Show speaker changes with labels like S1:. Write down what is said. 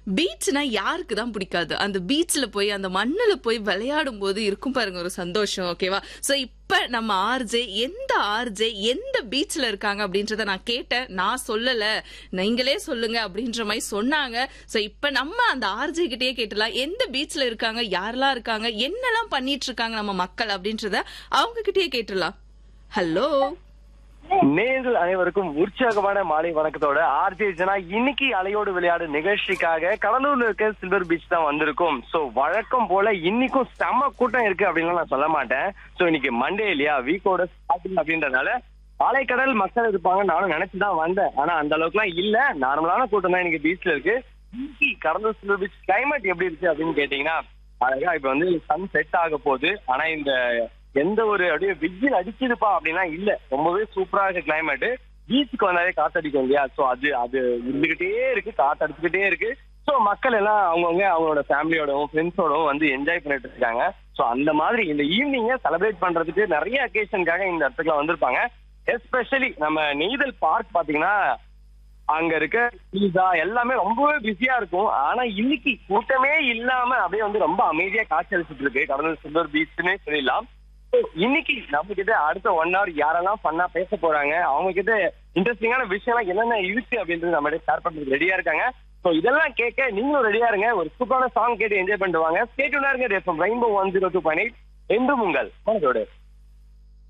S1: பீச்னா யாருக்கு தான் பிடிக்காது அந்த பீச்ல போய் அந்த மண்ணுல போய் விளையாடும் போது இருக்கும் பாருங்க ஒரு சந்தோஷம் ஓகேவா சோ இப்ப நம்ம ஆர்ஜே எந்த ஆர்ஜே எந்த பீச்ல இருக்காங்க அப்படின்றத நான் கேட்டேன் நான் சொல்லல நீங்களே சொல்லுங்க அப்படின்ற மாதிரி சொன்னாங்க சோ இப்ப நம்ம அந்த ஆர்ஜே கிட்டயே கேட்டலாம் எந்த பீச்ல இருக்காங்க யாரெல்லாம் இருக்காங்க என்னெல்லாம் பண்ணிட்டு இருக்காங்க நம்ம மக்கள் அப்படின்றத அவங்க கிட்டயே கேட்டலாம் ஹலோ
S2: நேர்கள் அனைவருக்கும் உற்சாகமான மாலை வணக்கத்தோட ஆர்ஜே ஜனா இன்னைக்கு அலையோடு விளையாடு நிகழ்ச்சிக்காக கடலூர்ல இருக்க சில்வர் பீச் தான் வந்திருக்கும் சோ வழக்கம் போல இன்னைக்கும் செம கூட்டம் இருக்கு அப்படின்னு நான் சொல்ல மாட்டேன் சோ இன்னைக்கு மண்டே இல்லையா வீக்கோட ஸ்டார்டிங் அப்படின்றதுனால பாலைக்கடல் மக்கள் இருப்பாங்க நானும் நினைச்சுதான் வந்தேன் ஆனா அந்த அளவுக்குலாம் இல்ல நார்மலான கூட்டம் தான் இன்னைக்கு பீச்ல இருக்கு இன்னைக்கு கடலூர் சில்வர் பீச் கிளைமேட் எப்படி இருக்கு அப்படின்னு கேட்டீங்கன்னா அழகா இப்ப வந்து சன் செட் ஆக போகுது ஆனா இந்த எந்த ஒரு அப்படியே வெயில் அடிக்குதுப்பா அப்படின்னா இல்ல ரொம்பவே சூப்பரா இருக்கு கிளைமேட் பீச்சுக்கு வந்தாலே காத்தடிக்கும் இல்லையா சோ அது அது இருந்துகிட்டே இருக்கு காத்து அடிச்சுக்கிட்டே இருக்கு சோ மக்கள் எல்லாம் அவங்கவுங்க அவங்களோட ஃபேமிலியோடவும் ஃப்ரெண்ட்ஸோடவும் வந்து என்ஜாய் பண்ணிட்டு இருக்காங்க சோ அந்த மாதிரி இந்த ஈவினிங்க செலிப்ரேட் பண்றதுக்கு நிறைய அக்கேஷனுக்காக இந்த இடத்துக்குலாம் வந்திருப்பாங்க எஸ்பெஷலி நம்ம நெய்தல் பார்க் பாத்தீங்கன்னா அங்க இருக்க பீஸா எல்லாமே ரொம்பவே பிஸியா இருக்கும் ஆனா இன்னைக்கு கூட்டமே இல்லாம அப்படியே வந்து ரொம்ப அமைதியா காட்சி அளிச்சுட்டு இருக்கு கடலூர் சில்வர் பீச்னே சொல்லிடலாம் So, இன்னைக்கு நம்ம கிட்ட அடுத்த ஒன் ஹவர் யாரெல்லாம் பண்ணா பேச போறாங்க அவங்க கிட்ட இன்ட்ரெஸ்டிங்கான விஷயம்லாம் என்னென்ன இருக்கு அப்படின்றது நம்ம ஷேர் பண்றதுக்கு ரெடியா இருக்காங்க சோ இதெல்லாம் கேட்க நீங்களும் ரெடியா இருங்க ஒரு சூப்பரான சாங் கேட்டு என்ஜாய் பண்ணிட்டு வாங்க ஸ்டேட் இருங்க rainbow one zero two point eight என்றும் உங்கள் மனதோடு